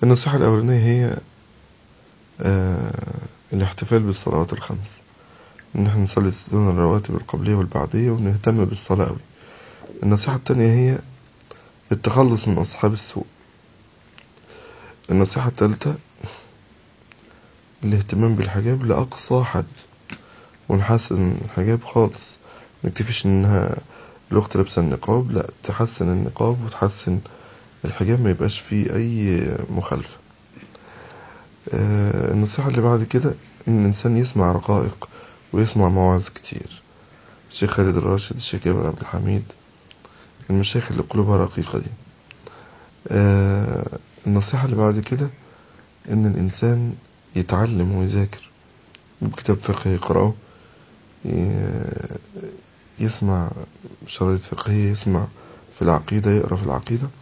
النصيحة الأولانية هي آه الاحتفال بالصلوات الخمس إن احنا نصلي السنن الرواتب القبلية والبعدية ونهتم بالصلاة أوي النصيحة التانية هي التخلص من أصحاب السوء النصيحة التالتة الاهتمام بالحجاب لأقصى حد ونحسن الحجاب خالص منكتفيش إنها الأخت لابسة النقاب لأ تحسن النقاب وتحسن الحجاب ما يبقاش فيه أي مخالفة آه النصيحة اللي بعد كده إن الإنسان يسمع رقائق ويسمع مواعظ كتير الشيخ خالد الراشد الشيخ جابر عبد الحميد المشايخ اللي قلوبها رقيقة دي آه النصيحة اللي بعد كده إن الإنسان يتعلم ويذاكر يجيب كتاب فقه يقرأه يسمع شرايط فقهية يسمع في العقيدة يقرأ في العقيدة